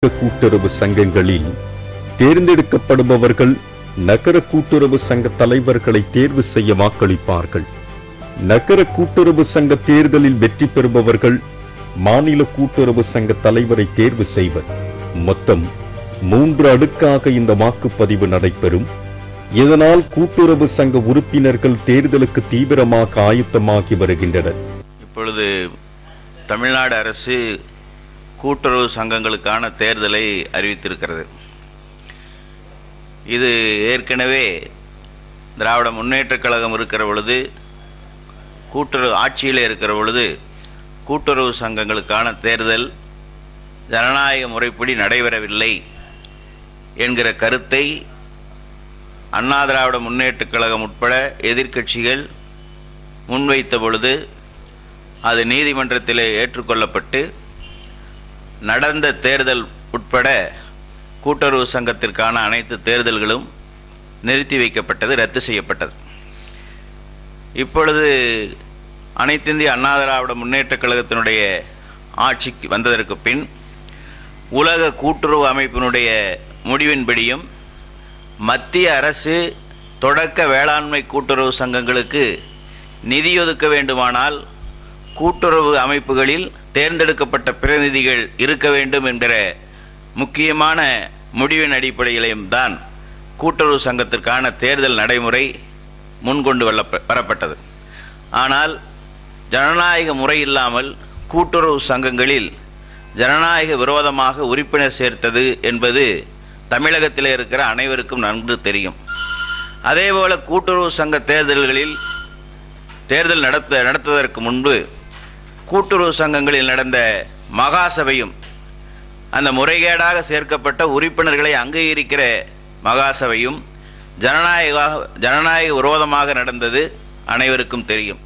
கூட்டுறவு சங்கங்களில் தேர்ந்தெடுக்கப்படுபவர்கள் நகர கூட்டுறவு சங்க தலைவர்களை தேர்வு செய்ய வாக்களிப்பார்கள் நகர கூட்டுறவு சங்க தேர்தலில் வெற்றி பெறுபவர்கள் மாநில கூட்டுறவு சங்க தலைவரை தேர்வு செய்வர் மொத்தம் மூன்று அடுக்காக இந்த வாக்குப்பதிவு நடைபெறும் இதனால் கூட்டுறவு சங்க உறுப்பினர்கள் தேர்தலுக்கு தீவிரமாக ஆயத்தமாகி வருகின்றனர் இப்பொழுது தமிழ்நாடு அரசு கூட்டுறவு சங்கங்களுக்கான தேர்தலை அறிவித்திருக்கிறது இது ஏற்கனவே திராவிட முன்னேற்றக் கழகம் இருக்கிற பொழுது கூட்டுறவு ஆட்சியில் இருக்கிற பொழுது கூட்டுறவு சங்கங்களுக்கான தேர்தல் ஜனநாயக முறைப்படி நடைபெறவில்லை என்கிற கருத்தை அண்ணா திராவிட முன்னேற்றக் கழகம் உட்பட எதிர்க்கட்சிகள் முன்வைத்த பொழுது அது நீதிமன்றத்திலே ஏற்றுக்கொள்ளப்பட்டு நடந்த தேர்தல் உட்பட கூட்டுறவு சங்கத்திற்கான அனைத்து தேர்தல்களும் நிறுத்தி வைக்கப்பட்டது ரத்து செய்யப்பட்டது இப்பொழுது அனைத்திந்திய அண்ணா திராவிட முன்னேற்றக் கழகத்தினுடைய ஆட்சிக்கு வந்ததற்கு பின் உலக கூட்டுறவு அமைப்பினுடைய முடிவின்படியும் மத்திய அரசு தொடக்க வேளாண்மை கூட்டுறவு சங்கங்களுக்கு நிதி ஒதுக்க வேண்டுமானால் கூட்டுறவு அமைப்புகளில் தேர்ந்தெடுக்கப்பட்ட பிரதிநிதிகள் இருக்க வேண்டும் என்கிற முக்கியமான முடிவின் அடிப்படையிலும் தான் கூட்டுறவு சங்கத்திற்கான தேர்தல் நடைமுறை முன்கொண்டு வரப்ப- வரப்பட்டது ஆனால் ஜனநாயக முறை இல்லாமல் கூட்டுறவு சங்கங்களில் ஜனநாயக விரோதமாக உறுப்பினர் சேர்த்தது என்பது தமிழகத்தில் இருக்கிற அனைவருக்கும் நன்கு தெரியும் அதேபோல கூட்டுறவு சங்க தேர்தல்களில் தேர்தல் நடத்த நடத்துவதற்கு முன்பு கூட்டுறவு சங்கங்களில் நடந்த மகாசபையும் அந்த முறைகேடாக சேர்க்கப்பட்ட உறுப்பினர்களை அங்கீகரிக்கிற மகாசபையும் ஜனநாயக ஜனநாயக விரோதமாக நடந்தது அனைவருக்கும் தெரியும்